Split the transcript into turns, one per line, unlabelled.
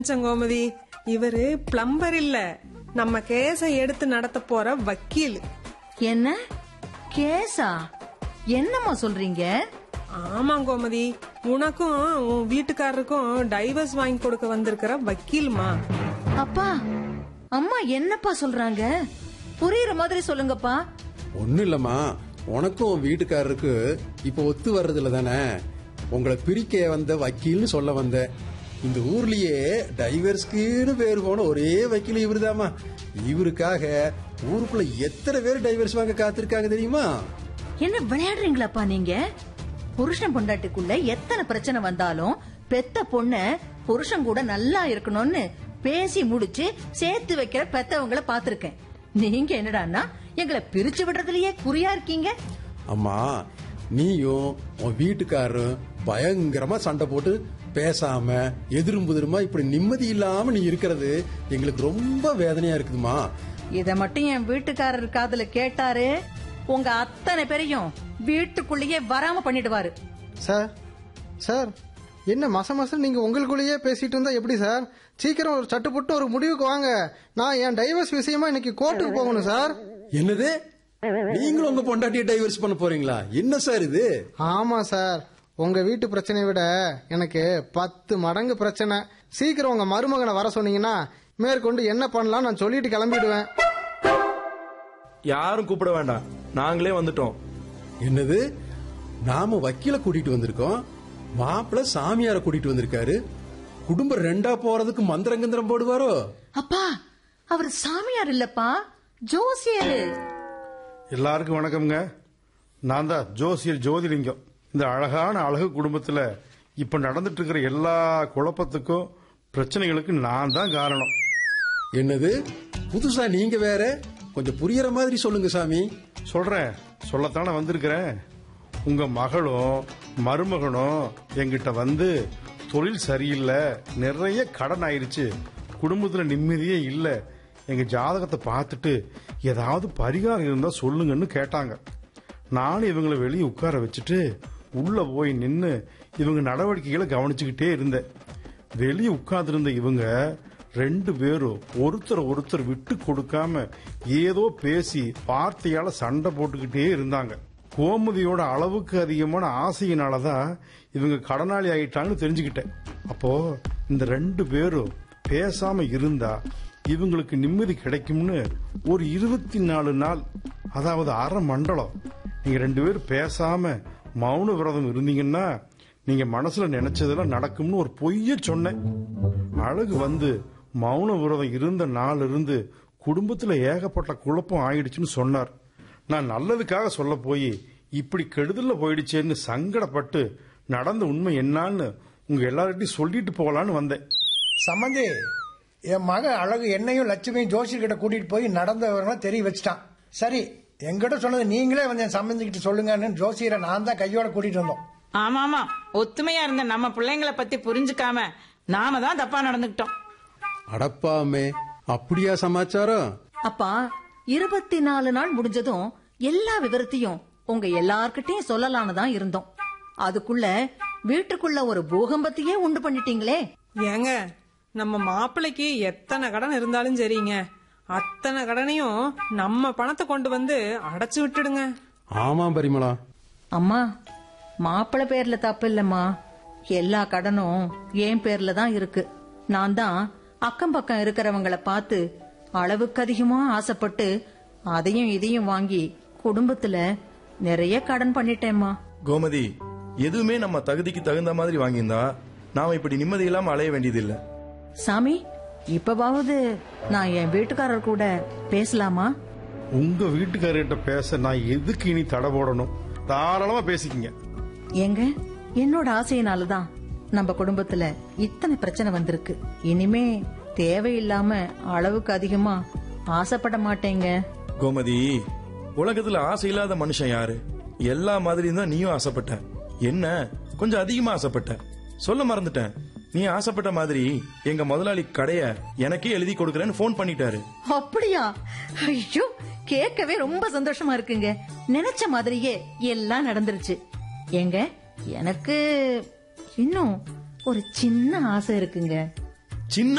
கோமதி இவரு பிளம்பர் இல்ல நம்ம கேஸ எடுத்து நடத்த போற வக்கீல்
என்ன கேஸா என்னம்மா சொல்றீங்க
ஆமா கோமதி உனக்கும் உன் வீட்டுக்காரருக்கும் டைவர்ஸ் வாங்கி கொடுக்க வந்திருக்கிற வக்கீல்மா
அப்பா அம்மா என்னப்பா சொல்றாங்க புரியுற மாதிரி சொல்லுங்கப்பா
ஒண்ணும் இல்லம்மா உனக்கும் உன் வீட்டுக்காரருக்கு இப்ப ஒத்து வர்றதில்ல தானே உங்களை பிரிக்க வந்த வக்கீல்னு சொல்ல வந்தேன் இந்த ஊர்லயே டைவர்ஸ்க்குன்னு பேர் போன ஒரே வக்கீல் இவருதாம்மா இவருக்காக ஊருக்குள்ள எத்தனை பேர் டைவர்ஸ் வாங்க காத்திருக்காங்க தெரியுமா
என்ன விளையாடுறீங்களாப்பா நீங்க புருஷன் பொண்டாட்டிக்குள்ள எத்தனை பிரச்சனை வந்தாலும் பெத்த பொண்ணு புருஷன் கூட நல்லா இருக்கணும்னு பேசி முடிச்சு சேர்த்து வைக்கிற பெத்தவங்கள பாத்திருக்கேன் நீங்க என்னடான்னா எங்களை பிரிச்சு விடுறதுலயே குறியா இருக்கீங்க
அம்மா நீயும் உன் வீட்டுக்காரரும் பயங்கரமா சண்டை போட்டு பேசாம எதிரும் புதிருமா இப்படி நிம்மதி இல்லாம நீ இருக்கிறது எங்களுக்கு ரொம்ப வேதனையா இருக்குதுமா
இத மட்டும் என் வீட்டுக்காரர் காதுல கேட்டாரு உங்க அத்தனை பேரையும் வீட்டுக்குள்ளேயே வராம பண்ணிடுவாரு
சார் சார் என்ன மச மசம் நீங்க உங்களுக்குள்ளேயே பேசிட்டு இருந்தா எப்படி சார் சீக்கிரம் ஒரு சட்டு போட்டு ஒரு முடிவுக்கு வாங்க நான் என் டைவர்ஸ் விஷயமா இன்னைக்கு கோர்ட்டுக்கு போகணும் சார்
என்னது நீங்களும் உங்க பொண்டாட்டியை டைவர்ஸ் பண்ண போறீங்களா என்ன சார் இது
ஆமா சார் உங்க வீட்டு பிரச்சனையை விட எனக்கு பத்து மடங்கு பிரச்சனை சீக்கிரம் உங்க மருமகனை வர சொன்னீங்கன்னா மேற்கொண்டு என்ன பண்ணலாம் நான் சொல்லிட்டு கிளம்பிடுவேன்
யாரும் கூப்பிட வேண்டாம் நாங்களே வந்துட்டோம்
என்னது நாம வக்கீல கூட்டிட்டு வந்திருக்கோம் மாப்பிள்ள சாமியார கூட்டிட்டு வந்திருக்காரு குடும்பம் ரெண்டா போறதுக்கு மந்திரங்கந்திரம் போடுவாரோ
அப்பா அவர் சாமியார் இல்லப்பா ஜோசியரு
எல்லாருக்கும் வணக்கம்ங்க நான் தான் ஜோசியர் ஜோதிலிங்கம் இந்த அழகான அழகு குடும்பத்துல இப்ப நடந்துட்டு இருக்கிற எல்லா குழப்பத்துக்கும் பிரச்சனைகளுக்கும் நான் தான் காரணம்
என்னது புதுசா நீங்க வேற கொஞ்சம் புரியற மாதிரி சொல்லுங்க சாமி
சொல்றேன் சொல்லத்தானே வந்திருக்கிறேன் உங்க மகளும் மருமகனும் என்கிட்ட வந்து தொழில் சரியில்லை நிறைய கடன் ஆயிருச்சு குடும்பத்துல நிம்மதியே இல்ல எங்க ஜாதகத்தை பார்த்துட்டு ஏதாவது பரிகாரம் இருந்தா சொல்லுங்கன்னு கேட்டாங்க நானும் இவங்களை வெளியே உட்கார வச்சுட்டு உள்ள போய் நின்னு இவங்க நடவடிக்கைகளை கவனிச்சுக்கிட்டே இருந்தேன் வெளியே உட்கார்ந்திருந்த இவங்க ரெண்டு பேரும் ஒருத்தர் ஒருத்தர் விட்டு கொடுக்காம ஏதோ பேசி வார்த்தையால சண்டை போட்டுக்கிட்டே இருந்தாங்க கோமதியோட அளவுக்கு அதிகமான ஆசையினாலதான் இவங்க கடனாளி ஆயிட்டாங்கன்னு தெரிஞ்சுக்கிட்டேன் அப்போ இந்த ரெண்டு பேரும் பேசாம இருந்தா இவங்களுக்கு நிம்மதி கிடைக்கும்னு ஒரு இருபத்தி நாலு நாள் அதாவது அரை மண்டலம் நீங்க ரெண்டு பேரும் பேசாம மௌன விரதம் இருந்தீங்கன்னா நீங்க மனசுல நினைச்சதெல்லாம் நடக்கும்னு ஒரு பொய்ய சொன்னேன் அழகு வந்து மௌன விரதம் இருந்த நாள் இருந்து குடும்பத்துல ஏகப்பட்ட குழப்பம் ஆயிடுச்சுன்னு சொன்னார் நான் நல்லதுக்காக சொல்ல போய் இப்படி கெடுதல்ல போயிடுச்சேன்னு சங்கடப்பட்டு நடந்த உண்மை என்னான்னு உங்க எல்லார்கிட்டையும் சொல்லிட்டு போகலான்னு வந்தேன்
சம்பந்தி என் மக அழகு என்னையும் லட்சுமியும் ஜோசியர்கிட்ட கூட்டிட்டு போய் நடந்தவங்க தெரிய வச்சுட்டான் சரி என்கிட்ட சொன்னது நீங்களே வந்து என் சம்பந்திக்கிட்ட சொல்லுங்கன்னு ஜோசியரை நான் தான் கையோட கூட்டிட்டு வந்தோம்
ஆமா ஆமா ஒத்துமையா இருந்த நம்ம பிள்ளைங்களை பத்தி புரிஞ்சுக்காம நாம தான் தப்பா நடந்துக்கிட்டோம்
அடப்பாமே அப்படியா சமாச்சாரம்
அப்பா இருபத்தி நாலு நாள் முடிஞ்சதும் எல்லா விவரத்தையும் உங்க எல்லார்கிட்டயும் சொல்லலான்னு தான் இருந்தோம் அதுக்குள்ள வீட்டுக்குள்ள ஒரு பூகம்பத்தையே உண்டு பண்ணிட்டீங்களே
ஏங்க நம்ம மாப்பிள்ளைக்கு எத்தனை கடன் இருந்தாலும் சரிங்க அத்தனை கடனையும் நம்ம பணத்தை கொண்டு வந்து அடைச்சு விட்டுடுங்க
ஆமா பரிமளா
அம்மா மாப்பிள்ளை பேர்ல தப்பு இல்லம்மா எல்லா கடனும் என் பேர்ல தான் இருக்கு நான் தான் அக்கம் பக்கம் இருக்கிறவங்கள பார்த்து அளவுக்கு அதிகமா ஆசைப்பட்டு அதையும் இதையும் வாங்கி குடும்பத்துல நிறைய கடன் பண்ணிட்டேம்மா
கோமதி எதுவுமே நம்ம தகுதிக்கு தகுந்த மாதிரி வாங்கியிருந்தா நாம இப்படி நிம்மதி இல்லாம அலைய வேண்டியதில்லை
சாமி இப்பவாவது நான் என் வீட்டுக்காரர் கூட பேசலாமா
உங்க வீட்டுக்காரர்கிட்ட பேச நான் எதுக்கு இனி தடை போடணும் தாராளமா பேசிக்கிங்க
ஏங்க என்னோட ஆசையினாலதான் நம்ம குடும்பத்துல இத்தனை பிரச்சனை வந்திருக்கு இனிமே தேவையில்லாம அளவுக்கு அதிகமா ஆசைப்பட மாட்டேங்க
கோமதி உலகத்துல ஆசை இல்லாத மனுஷன் யாரு எல்லா மாதிரியும் தான் நீயும் ஆசைப்பட்ட என்ன கொஞ்சம் அதிகமா ஆசைப்பட்ட சொல்ல மறந்துட்டேன் நீ ஆசைப்பட்ட மாதிரி எங்க முதலாளி கடைய எனக்கே எழுதி கொடுக்கறேன்னு ஃபோன் பண்ணிட்டாரு
அப்படியா ஐயோ கேட்கவே ரொம்ப சந்தோஷமா இருக்குங்க நினைச்ச மாதிரியே எல்லாம் நடந்துருச்சு ஏங்க எனக்கு இன்னும் ஒரு சின்ன ஆசை இருக்குங்க
சின்ன